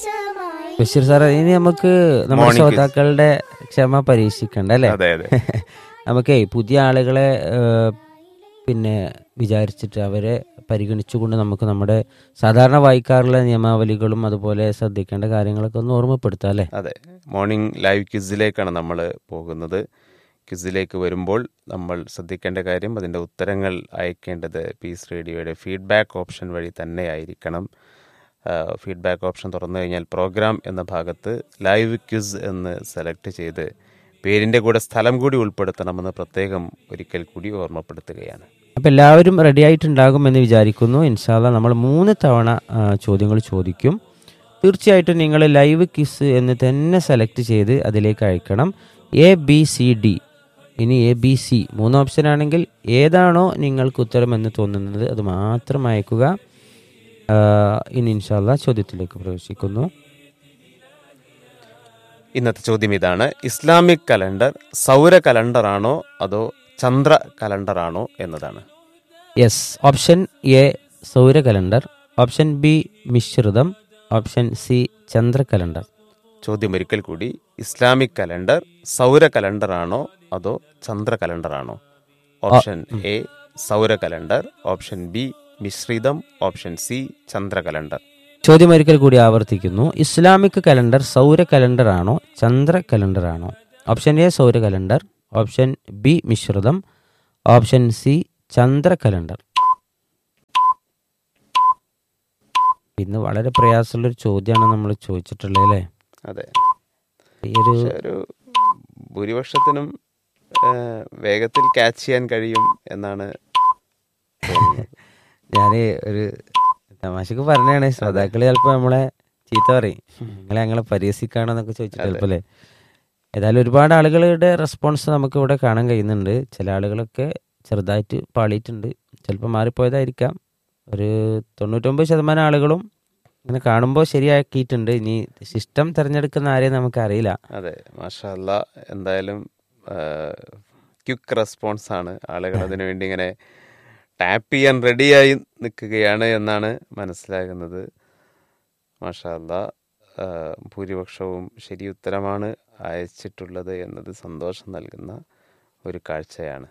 ബഷീർ സാറേ ഇനി നമുക്ക് നമ്മുടെ Morning quiz. ശ്രോതാക്കളുടെ ക്ഷമ പരീക്ഷിക്കണ്ട അല്ലേ അതെ അതെ നമുക്കേ പുതിയ ആളുകളെ ഏഹ്, പിന്നെ വിചാരിച്ചിട്ട് അവരെ പരിഗണിച്ചുകൊണ്ട് നമുക്ക് നമ്മുടെ സാധാരണ വായിക്കാറുള്ള നിയമാവലികളും അതുപോലെ ശ്രദ്ധിക്കേണ്ട കാര്യങ്ങളൊക്കെ ഒന്ന് ഓർമ്മപ്പെടുത്താം അല്ലേ അതെ മോർണിംഗ് ലൈവ് ക്വിസിലേക്കാണ് നമ്മൾ പോകുന്നത് ക്വിസിലേക്ക് വരുമ്പോൾ നമ്മൾ ശ്രദ്ധിക്കേണ്ട കാര്യം അതിൻ്റെ ഉത്തരങ്ങൾ അയക്കേണ്ടത് പീസ് റേഡിയോയുടെ ഫീഡ്ബാക്ക് ഓപ്ഷൻ വഴി തന്നെ ആയിരിക്കണം ഫീഡ്ബാക്ക് ഓപ്ഷൻ തുറന്നു കഴിഞ്ഞാൽ പ്രോഗ്രാം എന്ന ഭാഗത്ത് ലൈവ് ക്വിസ് എന്ന് സെലക്ട് ചെയ്ത് പേരിൻ്റെ കൂടെ സ്ഥലം കൂടി ഉൾപ്പെടുത്തണമെന്ന് പ്രത്യേകം ഒരിക്കൽ കൂടി ഓർമ്മപ്പെടുത്തുകയാണ് അപ്പം എല്ലാവരും റെഡി ആയിട്ടുണ്ടാകും എന്ന് വിചാരിക്കുന്നു ഇൻഷാല്ല നമ്മൾ മൂന്ന് തവണ ആ, ചോദ്യങ്ങൾ ചോദിക്കും തീർച്ചയായിട്ടും നിങ്ങൾ ലൈവ് കിസ് എന്ന് തന്നെ സെലക്ട് ചെയ്ത് അതിലേക്ക് അയക്കണം എ ബി സി ഡി ഇനി എ ബി സി മൂന്ന് ഓപ്ഷൻ ആണെങ്കിൽ ഏതാണോ നിങ്ങൾക്ക് ഉത്തരം എന്ന് തോന്നുന്നത് അത് മാത്രം അയക്കുക ആ, ഇനി ഇൻഷാല്ല ചോദ്യത്തിലേക്ക് പ്രവേശിക്കുന്നു ഇന്നത്തെ ചോദ്യം ഇതാണ് ഇസ്ലാമിക് കലണ്ടർ സൗര കലണ്ടറാണോ അതോ ചന്ദ്ര കലണ്ടറാണോ എന്നതാണ് യെസ് ഓപ്ഷൻ എ സൗര കലണ്ടർ ഓപ്ഷൻ ബി മിശ്രിതം ഓപ്ഷൻ സി ചന്ദ്ര കലണ്ടർ ചോദ്യം ഒരിക്കൽ കൂടി ഇസ്ലാമിക് കലണ്ടർ സൗര കലണ്ടറാണോ അതോ ചന്ദ്ര കലണ്ടറാണോ ഓപ്ഷൻ എ സൗര കലണ്ടർ ഓപ്ഷൻ ബി മിശ്രിതം ഓപ്ഷൻ സി ചന്ദ്ര കലണ്ടർ ചോദ്യം ഒരിക്കൽ കൂടി ആവർത്തിക്കുന്നു ഇസ്ലാമിക് കലണ്ടർ സൗര കലണ്ടർ ആണോ ചന്ദ്ര കലണ്ടർ ആണോ ഓപ്ഷൻ എ സൗര കലണ്ടർ ഓപ്ഷൻ ബി മിശ്രിതം ഓപ്ഷൻ സി ചന്ദ്ര കലണ്ടർ ഇന്ന് വളരെ പ്രയാസമുള്ളൊരു ചോദ്യമാണ് നമ്മൾ ചോദിച്ചിട്ടുള്ളത് അല്ലേ അതെ ഈ ഒരു പക്ഷെ ഒരു ഭൂരിപക്ഷത്തിനും ആ, വേഗത്തിൽ ക്യാച്ച് ചെയ്യാൻ കഴിയും എന്നാണ് തോന്നുന്നത്. ഞാൻ ഒരു തമാശക്ക് പറഞ്ഞാണ് ശ്രോതാക്കള് ചിലപ്പോ നമ്മളെ ചീത്ത പറയും നിങ്ങളെ ഞങ്ങളെ പരിഹസിക്കാണോ എന്നൊക്കെ ചോദിച്ചിട്ട് ചിലപ്പോ അല്ലേ ഏതായാലും ഒരുപാട് ആളുകളുടെ റെസ്പോൺസ് നമുക്ക് ഇവിടെ കാണാൻ കഴിയുന്നുണ്ട് ചില ആളുകളൊക്കെ ചെറുതായിട്ട് പാളിയിട്ടുണ്ട് ചിലപ്പോൾ മാറിപ്പോയതായിരിക്കാം ഒരു തൊണ്ണൂറ്റൊമ്പത് ശതമാനം ആളുകളും ഇങ്ങനെ കാണുമ്പോൾ ശരിയാക്കിയിട്ടുണ്ട് ഇനി സിസ്റ്റം തിരഞ്ഞെടുക്കുന്ന ആരെയും നമുക്കറിയില്ല അതെ മാഷല്ല എന്തായാലും ക്വിക്ക് റെസ്പോൺസ് ആണ് ആളുകൾ അതിനു വേണ്ടി ഇങ്ങനെ ടാപ്പ് ചെയ്യാൻ റെഡിയായി നിൽക്കുകയാണ് എന്നാണ് മനസ്സിലാകുന്നത് മാഷല്ല ഭൂരിപക്ഷവും ശരി ഉത്തരമാണ് അയച്ചിട്ടുള്ളത് എന്നത് സന്തോഷം നൽകുന്ന ഒരു കാഴ്ചയാണ്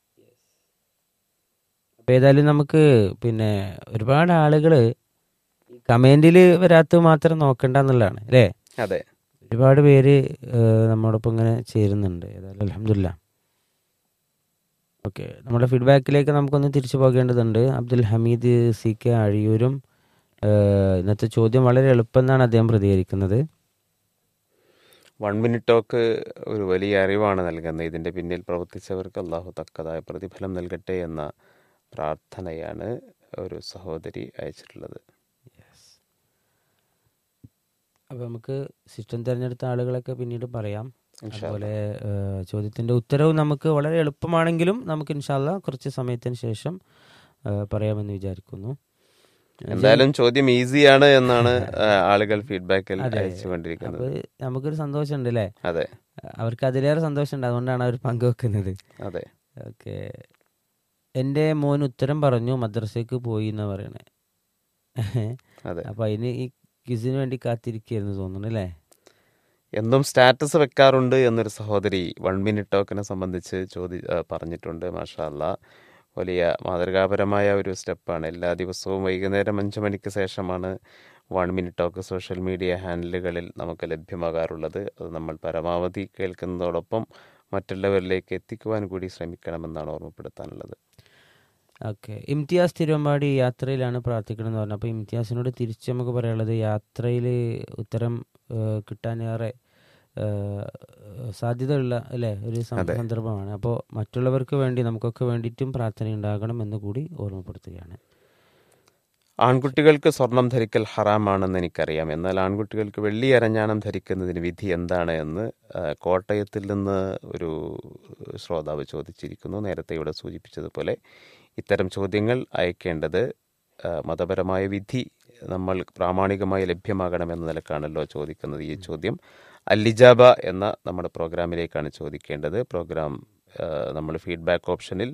അപ്പോൾ ഏതായാലും നമുക്ക് പിന്നെ ഒരുപാട് ആളുകൾ കമൻറ്റിൽ വരാത്തത് മാത്രം നോക്കണ്ട എന്നുള്ളതാണ് അല്ലേ അതെ ഒരുപാട് പേര് ഏഹ്, നമ്മോടൊപ്പം ഇങ്ങനെ ചേരുന്നുണ്ട് ഏതായാലും അലഹമില്ല ഓക്കെ നമ്മുടെ ഫീഡ്ബാക്കിലേക്ക് നമുക്കൊന്ന് തിരിച്ചു പോകേണ്ടതുണ്ട് അബ്ദുൽ ഹമീദ് സി കെ അഴിയൂരും ഏഹ്, ഇന്നത്തെ ചോദ്യം വളരെ എളുപ്പമെന്നാണ് അദ്ദേഹം പ്രതികരിക്കുന്നത് വൺ മിനിറ്റ് ടോക്ക് ഒരു വലിയ അറിവാണ് നൽകുന്നത് ഇതിൻ്റെ പിന്നിൽ പ്രവർത്തിച്ചവർക്ക് അള്ളാഹു തക്കതായ പ്രതിഫലം നൽകട്ടെ എന്ന പ്രാർത്ഥനയാണ് ഒരു സഹോദരി അയച്ചിട്ടുള്ളത് അപ്പോൾ നമുക്ക് സിസ്റ്റം തിരഞ്ഞെടുത്ത ആളുകളൊക്കെ പിന്നീട് പറയാം ഇൻഷാ അതുപോലെ ഏഹ്, ചോദ്യത്തിന്റെ ഉത്തരവ് നമുക്ക് വളരെ എളുപ്പമാണെങ്കിലും നമുക്ക് ഇൻഷാല്ല കുറച്ച് സമയത്തിന് ശേഷം ഏഹ്, പറയാമെന്ന് വിചാരിക്കുന്നു എന്തായാലും ചോദ്യം ഈസിയാണ് എന്നാണ് ആ, ആളുകൾ ഫീഡ്ബാക്കിൽ അതെ. അയച്ചുകൊണ്ടിരിക്കുന്നത് അപ്പൊ നമുക്കൊരു സന്തോഷമുണ്ട് അല്ലേ അതെ അവർക്ക് അതിലേറെ സന്തോഷമുണ്ട് അതുകൊണ്ടാണ് അവർ പങ്കുവെക്കുന്നത് അതെ ഓക്കെ എൻ്റെ മോൻ ഉത്തരം പറഞ്ഞു മദ്രസയ്ക്ക് പോയി എന്നാ പറയണേ അതെ അപ്പൊ അതിന് ഈ ക്വിസിന് വേണ്ടി കാത്തിരിക്കുകയായിരുന്നു തോന്നുന്നു അല്ലേ എന്നും സ്റ്റാറ്റസ് വെക്കാറുണ്ട് എന്നൊരു സഹോദരി വൺ മിനിറ്റ് ടോക്കിനെ സംബന്ധിച്ച് ചോദി ആ, പറഞ്ഞിട്ടുണ്ട് മാഷാ അല്ലാ വലിയ മാതൃകാപരമായ ഒരു സ്റ്റെപ്പാണ് എല്ലാ ദിവസവും വൈകുന്നേരം അഞ്ച് മണിക്ക് ശേഷമാണ് one minute talk social media ഹാൻഡിലുകളിൽ നമുക്ക് ലഭ്യമാകാറുള്ളത് അത് നമ്മൾ പരമാവധി കേൾക്കുന്നതോടൊപ്പം മറ്റുള്ളവരിലേക്ക് എത്തിക്കുവാൻ കൂടി ശ്രമിക്കണമെന്നാണ് ഓർമ്മപ്പെടുത്താനുള്ളത് ഓക്കെ ഇംതിയാസ് തിരുവമ്പാടി യാത്രയിലാണ് പ്രാർത്ഥിക്കണമെന്ന് പറഞ്ഞു അപ്പോൾ ഇംതിയാസിനോട് തിരിച്ച് നമുക്ക് പറയാനുള്ളത് യാത്രയിൽ ഉത്തരം ഏഹ്, കിട്ടാനേറെ ഏഹ്, സാധ്യതയുള്ള അല്ലേ ഒരു സം- അതെ. സന്ദർഭമാണ് അപ്പോൾ മറ്റുള്ളവർക്ക് വേണ്ടി നമുക്കൊക്കെ വേണ്ടിയിട്ടും പ്രാർത്ഥന ഉണ്ടാകണം എന്ന് കൂടി ഓർമ്മപ്പെടുത്തുകയാണ് ആൺകുട്ടികൾക്ക് സ്വർണം ധരിക്കൽ ഹറാമാണെന്ന് എനിക്കറിയാം എന്നാൽ ആൺകുട്ടികൾക്ക് വെള്ളി അരഞ്ഞാണം ധരിക്കുന്നതിന് വിധി എന്താണ് എന്ന് ആ, കോട്ടയത്തിൽ നിന്ന് ഒരു ശ്രോതാവ് ചോദിച്ചിരിക്കുന്നു നേരത്തെ ഇവിടെ സൂചിപ്പിച്ചതുപോലെ ഇത്തരം ചോദ്യങ്ങൾ അയക്കേണ്ടത് ആ, മതപരമായ വിധി നമ്മൾ പ്രാമാണികമായി ലഭ്യമാകണമെന്ന നിലക്കാണല്ലോ ചോദിക്കുന്നത് ഈ ചോദ്യം അല്ലിജാബ എന്ന നമ്മുടെ പ്രോഗ്രാമിലേക്കാണ് ചോദിക്കേണ്ടത് പ്രോഗ്രാം ആ, നമ്മൾ ഫീഡ്ബാക്ക് ഓപ്ഷനിൽ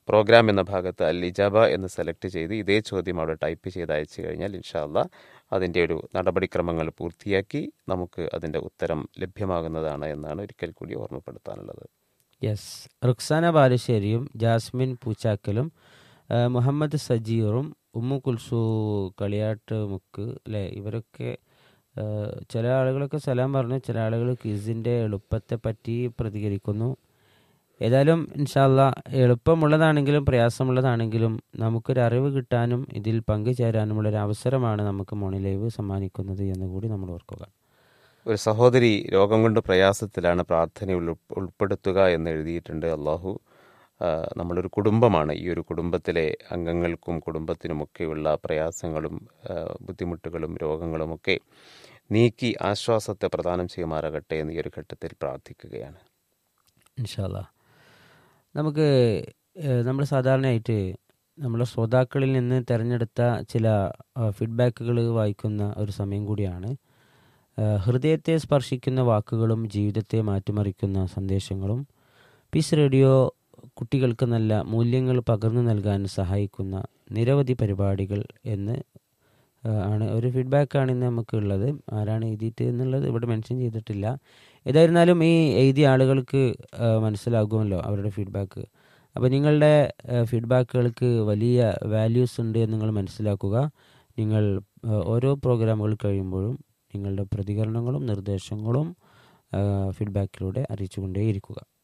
പ്രോഗ്രാം എന്ന ഭാഗത്ത് അൽ ഇജാബ എന്ന് സെലക്ട് ചെയ്ത് ഇതേ ചോദ്യം അവിടെ ടൈപ്പ് ചെയ്ത് അയച്ചു കഴിഞ്ഞാൽ ഇൻഷാല്ല അതിൻ്റെ ഒരു നടപടിക്രമങ്ങൾ പൂർത്തിയാക്കി നമുക്ക് അതിൻ്റെ ഉത്തരം ലഭ്യമാകുന്നതാണ് എന്നാണ് ഒരിക്കൽ കൂടി ഓർമ്മപ്പെടുത്താനുള്ളത് യെസ് റുക്സാന ബാലുശ്ശേരിയും ജാസ്മിൻ പൂച്ചാക്കലും ആ, മുഹമ്മദ് സജീറും ഉമ്മു കുൽസു കളിയാട്ട് മുക്ക് അല്ലേ ഇവരൊക്കെ ആ, ചില ആളുകളൊക്കെ സലാം പറഞ്ഞു ചില ആളുകൾ ക്വിസിൻ്റെ എളുപ്പത്തെ പറ്റി പ്രതികരിക്കുന്നു ഏതായാലും ഇൻഷാല്ല എളുപ്പമുള്ളതാണെങ്കിലും പ്രയാസമുള്ളതാണെങ്കിലും നമുക്കൊരു അറിവ് കിട്ടാനും ഇതിൽ പങ്കുചേരാനുമുള്ള ഒരു അവസരമാണ് നമുക്ക് മോണി ലൈവ് സമ്മാനിക്കുന്നത് എന്ന് കൂടി നമ്മൾ ഓർക്കുക ഒരു സഹോദരി രോഗം കൊണ്ട് പ്രയാസത്തിലാണ് പ്രാർത്ഥന ഉൾ- ഉൾപ്പെടുത്തുക എന്ന് എഴുതിയിട്ടുണ്ട് അള്ളാഹു ആ, നമ്മളൊരു കുടുംബമാണ് ഈ ഒരു കുടുംബത്തിലെ അംഗങ്ങൾക്കും കുടുംബത്തിനുമൊക്കെയുള്ള പ്രയാസങ്ങളും ആ, ബുദ്ധിമുട്ടുകളും രോഗങ്ങളുമൊക്കെ നീക്കി ആശ്വാസത്തെ പ്രദാനം ചെയ്യുമാറാകട്ടെ എന്ന് ഈ ഒരു ഘട്ടത്തിൽ പ്രാർത്ഥിക്കുകയാണ് ഇൻഷാല്ല നമുക്ക് നമ്മൾ സാധാരണയായിട്ട് നമ്മുടെ ശ്രോതാക്കളിൽ നിന്ന് തിരഞ്ഞെടുത്ത ചില ഫീഡ്ബാക്കുകൾ വായിക്കുന്ന ഒരു സമയം കൂടിയാണ് ആ, ഹൃദയത്തെ സ്പർശിക്കുന്ന വാക്കുകളും ജീവിതത്തെ മാറ്റിമറിക്കുന്ന സന്ദേശങ്ങളും പീസ് റേഡിയോ കുട്ടികൾക്ക് നല്ല മൂല്യങ്ങൾ പകർന്നു നൽകാൻ സഹായിക്കുന്ന നിരവധി പരിപാടികൾ എന്ന് ആ, ആണ് ഒരു ഫീഡ്ബാക്കാണ് ഇന്ന് നമുക്ക് ഉള്ളത് ആരാണ് എഴുതിയിട്ട് എന്നുള്ളത് ഇവിടെ മെൻഷൻ ചെയ്തിട്ടില്ല ഏതായിരുന്നാലും ഈ എഴുതിയ ആളുകൾക്ക് ആ, മനസ്സിലാകുമല്ലോ അവരുടെ ഫീഡ്ബാക്ക് അപ്പോൾ നിങ്ങളുടെ ഫീഡ്ബാക്കുകൾക്ക് വലിയ വാല്യൂസ് ഉണ്ട് എന്ന് നിങ്ങൾ മനസ്സിലാക്കുക നിങ്ങൾ ആ, ഓരോ പ്രോഗ്രാമുകൾ കഴിയുമ്പോഴും നിങ്ങളുടെ പ്രതികരണങ്ങളും നിർദ്ദേശങ്ങളും ഫീഡ്ബാക്കിലൂടെ അറിയിച്ചുകൊണ്ടേയിരിക്കുക